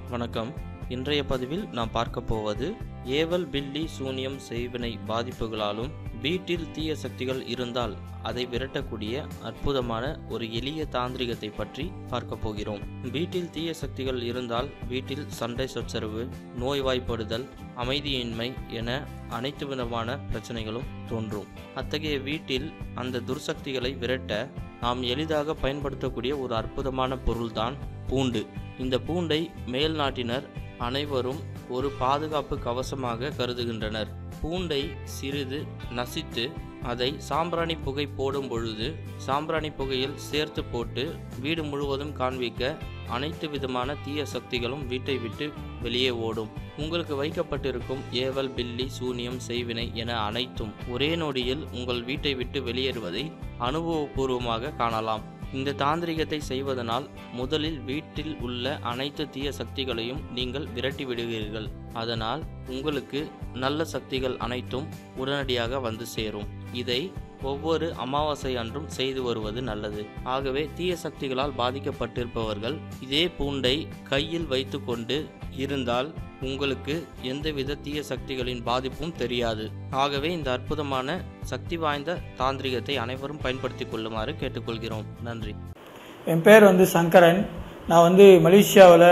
வணக்கம் இன்றைய பதிவில் நாம் பார்க்க போவது ஏவல் பில்லி சூனியம் செய்வினை பாதிப்புகளாலும் வீட்டில் தீய சக்திகள் இருந்தால் அதை விரட்டக்கூடிய அற்புதமான ஒரு எளிய தாந்திரிகத்தை பற்றி பார்க்க போகிறோம் வீட்டில் தீய சக்திகள் இருந்தால் வீட்டில் சண்டை சச்சரவு நோய்வாய்ப்படுதல் அமைதியின்மை என அனைத்து விதமான பிரச்சனைகளும் தோன்றும் அத்தகைய வீட்டில் அந்த துர்சக்திகளை விரட்ட நாம் எளிதாக பயன்படுத்தக்கூடிய ஒரு அற்புதமான பொருள்தான் பூண்டு இந்த பூண்டை மேல் நாட்டினர் அனைவரும் ஒரு பாதுகாப்பு கவசமாக கருதுகின்றனர் பூண்டை சிறிது நசித்து அதை சாம்பிராணி புகை போடும் பொழுது சாம்பிராணி புகையில் சேர்த்து போட்டு வீடு முழுவதும் காண்பிக்க அனைத்து விதமான தீய சக்திகளும் வீட்டை விட்டு வெளியே ஓடும் உங்களுக்கு வைக்கப்பட்டிருக்கும் ஏவல் பில்லி சூனியம் செய்வினை என அனைத்தும் ஒரே நொடியில் உங்கள் வீட்டை விட்டு வெளியேறுவதை அனுபவபூர்வமாக காணலாம் இந்த தாந்திரிகத்தை செய்வதனால் முதலில் வீட்டில் உள்ள அனைத்து தீய சக்திகளையும் நீங்கள் விரட்டி விடுவீர்கள் அதனால் உங்களுக்கு நல்ல சக்திகள் அனைத்தும் உடனடியாக வந்து சேரும் இதை ஒவ்வொரு அமாவாசை அன்றும் செய்து வருவது நல்லது ஆகவே தீய சக்திகளால் பாதிக்கப்பட்டிருப்பவர்கள் இதே பூண்டை கையில் வைத்துக்கொண்டு இருந்தால் உங்களுக்கு எந்தவித தீய சக்திகளின் பாதிப்பும் தெரியாது ஆகவே இந்த அற்புதமான சக்தி வாய்ந்த தாந்திரிகத்தை அனைவரும் பயன்படுத்திக் கொள்ளுமாறு கேட்டுக்கொள்கிறோம் நன்றி என் பேர் வந்து சங்கரன் நான் வந்து மலேசியாவில்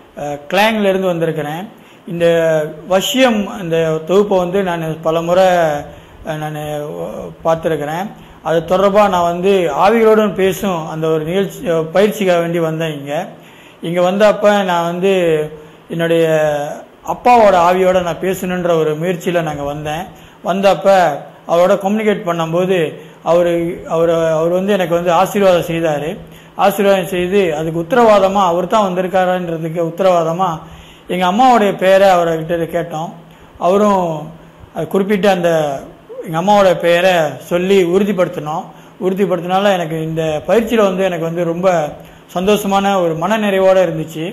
கிளாங்ல இருந்து வந்திருக்கிறேன் இந்த வசியம் இந்த தொகுப்பை வந்து நான் பல முறை நான் பார்த்துருக்கிறேன் அது தொடர்பாக நான் வந்து ஆவிகளுடன் பேசும் அந்த ஒரு நிகழ்ச்சி பயிற்சிக்காக வேண்டி வந்தேன் இங்கே இங்கே வந்தப்போ நான் வந்து என்னுடைய அப்பாவோட ஆவியோட நான் பேசணுன்ற ஒரு முயற்சியில் நாங்கள் வந்தேன் வந்தப்போ அவரோட கம்யூனிகேட் பண்ணும்போது அவர் அவர் அவர் வந்து எனக்கு வந்து ஆசீர்வாதம் செய்தார் ஆசீர்வாதம் செய்து அதுக்கு உத்தரவாதமாக அவர் தான் வந்திருக்காருன்றதுக்கு உத்தரவாதமாக எங்கள் அம்மாவுடைய பேரை அவர்கிட்ட கேட்டோம் அவரும் அது குறிப்பிட்ட அந்த எங்கள் அம்மாவோட பெயரை சொல்லி உறுதிப்படுத்தினோம் உறுதிப்படுத்தினால எனக்கு இந்த பயிற்சியில் வந்து எனக்கு வந்து ரொம்ப சந்தோஷமான ஒரு மனநிறைவோடு இருந்துச்சு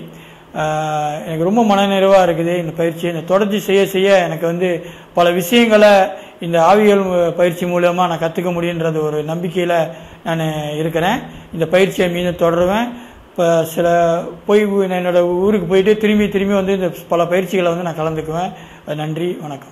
ஆஹ் எனக்கு ரொம்ப மனநிறைவாக இருக்குது இந்த பயிற்சி இந்த தொடர்ச்சி செய்ய செய்ய எனக்கு வந்து பல விஷயங்களை இந்த ஆவியல் பயிற்சி மூலமாக நான் கற்றுக்க முடியுன்றது ஒரு நம்பிக்கையில் நான் இருக்கிறேன் இந்த பயிற்சியை மீண்டும் தொடருவேன் இப்போ சில போய் என்னோட ஊருக்கு போயிட்டு திரும்பி திரும்பி வந்து இந்த பல பயிற்சிகளை வந்து நான் கலந்துக்குவேன் நன்றி வணக்கம்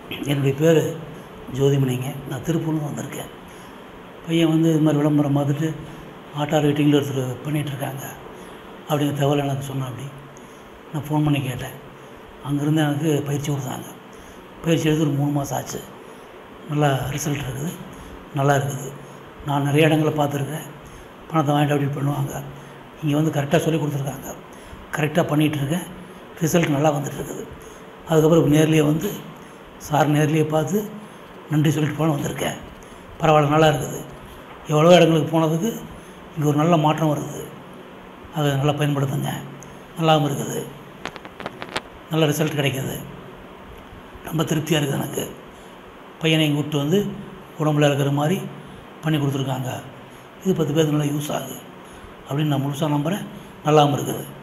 என்னுடைய பேர் ஜோதிமணிங்க நான் திருப்பூர்லேருந்து வந்திருக்கேன் பையன் வந்து இது மாதிரி விளம்பரம் பார்த்துட்டு ஆட்டோ ரேட்டிங்கில் ஒருத்தர் பண்ணிகிட்ருக்காங்க அப்படிங்கிற தகவல் எனக்கு சொன்னான் அப்படி நான் ஃபோன் பண்ணி கேட்டேன் அங்கேருந்து எனக்கு பயிற்சி கொடுத்தாங்க பயிற்சி எடுத்து ஒரு மூணு மாதம் ஆச்சு நல்லா ரிசல்ட் இருக்குது நல்லா இருக்குது நான் நிறைய இடங்களில் பார்த்துருக்கேன் பணத்தை வாங்கிட்டு அப்படி பண்ணுவாங்க இங்கே வந்து கரெக்டாக சொல்லி கொடுத்துருக்காங்க கரெக்டாக பண்ணிகிட்ருக்கேன் ரிசல்ட் நல்லா வந்துட்டுருக்குது அதுக்கப்புறம் நேர்லேயே வந்து சார் நேர்லேயே பார்த்து நன்றி சொல்லிட்டு போன வந்திருக்கேன் பரவாயில்ல நல்லா இருக்குது எவ்வளோ இடங்களுக்கு போனதுக்கு இங்கே ஒரு நல்ல மாற்றம் வருது அதை நல்லா பயன்படுத்துங்க நல்லாவும் இருக்குது நல்ல ரிசல்ட் கிடைக்கிது ரொம்ப திருப்தியாக இருக்குது எனக்கு பையனை இங்கே கூப்பிட்டு வந்து உடம்புல இருக்கிற மாதிரி பண்ணி கொடுத்துருக்காங்க இது பத்து பேருக்கு நல்லா யூஸ் ஆகுது அப்படின்னு நான் முழுசாக நம்புகிறேன் நல்லாவும் இருக்குது